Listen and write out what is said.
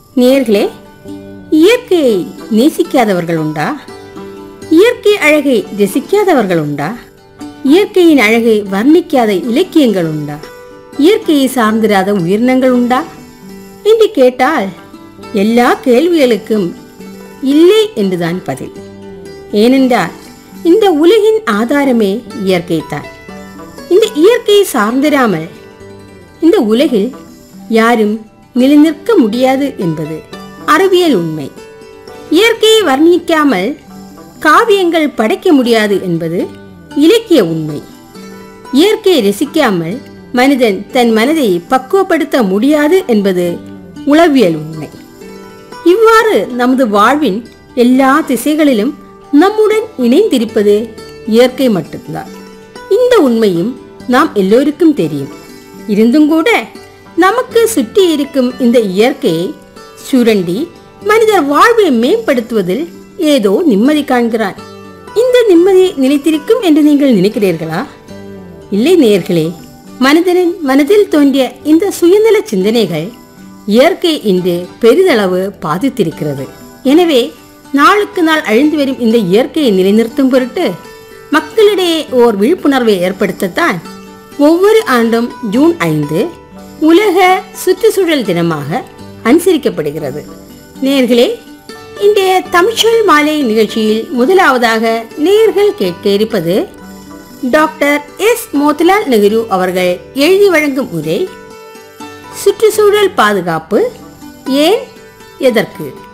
நேர்களே இயற்கையை நேசிக்காதவர்கள் உண்டா இயற்கை அழகை ரசிக்காதவர்கள் உண்டா இயற்கையின் அழகை வர்ணிக்காத இலக்கியங்கள் உண்டா இயற்கையை சார்ந்திராத உயிரினங்கள் உண்டா என்று கேட்டால் எல்லா கேள்விகளுக்கும் இல்லை என்றுதான் பதில் ஏனென்றால் இந்த உலகின் ஆதாரமே இயற்கைத்தான் இந்த இயற்கையை சார்ந்திராமல் இந்த உலகில் யாரும் நிலைநிற்க முடியாது என்பது அறிவியல் உண்மை இயற்கையை வர்ணிக்காமல் காவியங்கள் படைக்க முடியாது என்பது இலக்கிய உண்மை இயற்கையை ரசிக்காமல் மனிதன் தன் மனதை பக்குவப்படுத்த முடியாது என்பது உளவியல் உண்மை இவ்வாறு நமது வாழ்வின் எல்லா திசைகளிலும் நம்முடன் இணைந்திருப்பது இயற்கை மட்டும்தான் இந்த உண்மையும் நாம் எல்லோருக்கும் தெரியும் இருந்தும் கூட நமக்கு சுற்றி இருக்கும் இந்த இயற்கையை சுரண்டி மனிதர் வாழ்வை மேம்படுத்துவதில் ஏதோ நிம்மதி காண்கிறான் இந்த நிம்மதி நிலைத்திருக்கும் என்று நீங்கள் நினைக்கிறீர்களா இல்லை நேயர்களே மனிதனின் மனதில் தோன்றிய இந்த சுயநல சிந்தனைகள் இயற்கை இன்று பெரிதளவு பாதித்திருக்கிறது எனவே நாளுக்கு நாள் அழிந்து வரும் இந்த இயற்கையை நிலைநிறுத்தும் பொருட்டு மக்களிடையே ஓர் விழிப்புணர்வை ஏற்படுத்தத்தான் ஒவ்வொரு ஆண்டும் ஜூன் ஐந்து உலக சுற்றுச்சூழல் தினமாக அனுசரிக்கப்படுகிறது நேர்களே இன்றைய தமிழ்ச்சொல் மாலை நிகழ்ச்சியில் முதலாவதாக நேர்கள் கேட்க இருப்பது டாக்டர் எஸ் மோதிலால் நெஹ்ரு அவர்கள் எழுதி வழங்கும் உரை சுற்றுச்சூழல் பாதுகாப்பு ஏன் எதற்கு